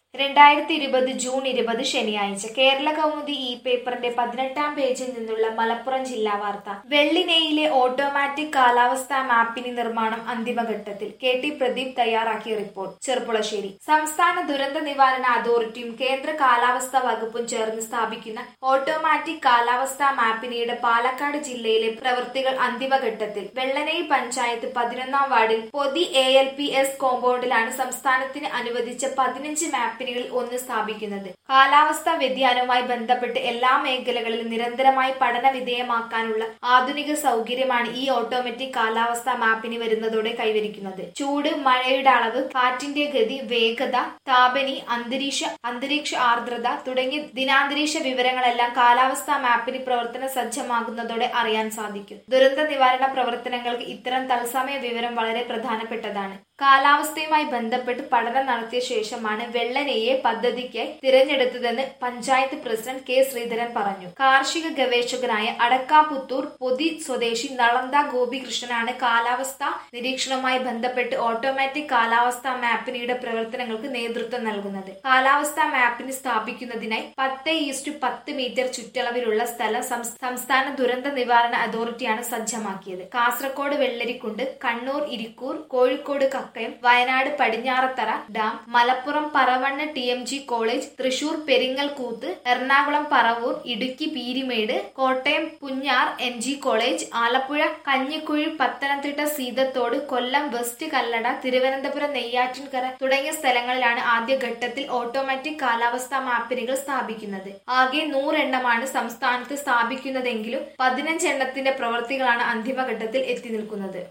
രണ്ടായിരത്തി ഇരുപത് ജൂൺ ഇരുപത് ശനിയാഴ്ച കേരള കൗമുദി ഇ പേപ്പറിന്റെ പതിനെട്ടാം പേജിൽ നിന്നുള്ള മലപ്പുറം ജില്ലാ വാർത്ത വെള്ളിനേയിലെ ഓട്ടോമാറ്റിക് കാലാവസ്ഥാ മാപ്പിനി നിർമ്മാണം അന്തിമഘട്ടത്തിൽ കെ ടി പ്രദീപ് തയ്യാറാക്കിയ റിപ്പോർട്ട് ചെറുപ്പുളശ്ശേരി സംസ്ഥാന ദുരന്ത നിവാരണ അതോറിറ്റിയും കേന്ദ്ര കാലാവസ്ഥാ വകുപ്പും ചേർന്ന് സ്ഥാപിക്കുന്ന ഓട്ടോമാറ്റിക് കാലാവസ്ഥാ മാപ്പിനിയുടെ പാലക്കാട് ജില്ലയിലെ പ്രവൃത്തികൾ അന്തിമഘട്ടത്തിൽ വെള്ളനേയി പഞ്ചായത്ത് പതിനൊന്നാം വാർഡിൽ Pothi A L P S കോമ്പൗണ്ടിലാണ് സംസ്ഥാനത്തിന് അനുവദിച്ച പതിനഞ്ച് മാപ്പിനുകളിൽ ഒന്ന് സ്ഥാപിക്കുന്നത് കാലാവസ്ഥാ വ്യതിയാനവുമായി ബന്ധപ്പെട്ട് എല്ലാ മേഖലകളിലും നിരന്തരമായി പഠന വിധേയമാക്കാനുള്ള ആധുനിക സൗകര്യമാണ് ഈ ഓട്ടോമാറ്റിക് കാലാവസ്ഥാ മാപ്പിന് വരുന്നതോടെ കൈവരിക്കുന്നത് ചൂട് മഴയുടെ അളവ് കാറ്റിന്റെ ഗതി വേഗത താപനി അന്തരീക്ഷ അന്തരീക്ഷ ആർദ്രത തുടങ്ങിയ ദിനാന്തരീക്ഷ വിവരങ്ങളെല്ലാം കാലാവസ്ഥാ മാപ്പിന് പ്രവർത്തന സജ്ജമാകുന്നതോടെ അറിയാൻ സാധിക്കും ദുരന്ത നിവാരണ പ്രവർത്തനങ്ങൾക്ക് ഇത്തരം തത്സമയ വിവരം വളരെ പ്രധാനപ്പെട്ടതാണ് കാലാവസ്ഥയുമായി ബന്ധപ്പെട്ട് പഠനം നടത്തിയ ശേഷമാണ് വെള്ളനെയെ പദ്ധതിക്കായി തിരഞ്ഞെടുത്തതെന്ന് പഞ്ചായത്ത് പ്രസിഡന്റ് കെ ശ്രീധരൻ പറഞ്ഞു കാർഷിക ഗവേഷകനായ അടക്കാപുത്തൂർ പൊതി സ്വദേശി നളന്ത ഗോപികൃഷ്ണനാണ് കാലാവസ്ഥ നിരീക്ഷണവുമായി ബന്ധപ്പെട്ട് ഓട്ടോമാറ്റിക് കാലാവസ്ഥാ മാപ്പിനിയുടെ പ്രവർത്തനങ്ങൾക്ക് നേതൃത്വം നൽകുന്നത് കാലാവസ്ഥാ മാപ്പിന് സ്ഥാപിക്കുന്നതിനായി പത്ത് ഈസ്റ്റു പത്ത് മീറ്റർ ചുറ്റളവിലുള്ള സ്ഥലം സം- സംസ്ഥാന ദുരന്ത നിവാരണ അതോറിറ്റിയാണ് സജ്ജമാക്കിയത് Kasaragod Vellarikundu Kannur Irikkur Kozhikode Kakkayam Wayanad Padinjarathara dam Malappuram Paravanna T M G college Thrissur Peringalkuthu Ernakulam Paravur Idukki Peermade Kottayam Poonjar N G college Alappuzha Kanjikuzhi Pathanamthitta Seethathodu Kollam west Kallada Thiruvananthapuram Neyyattinkara തുടങ്ങിയ സ്ഥലങ്ങളിലാണ് ആദ്യഘട്ടത്തിൽ ഓട്ടോമാറ്റിക് കാലാവസ്ഥാ മാപ്പിനുകൾ സ്ഥാപിക്കുന്നത് ആകെ നൂറെണ്ണമാണ് സംസ്ഥാനത്ത് സ്ഥാപിക്കുന്നതെങ്കിലും പതിനഞ്ചെണ്ണത്തിന്റെ പ്രവൃത്തികളാണ് അന്തിമഘട്ടത്തിൽ എത്തി നിൽക്കുന്നത്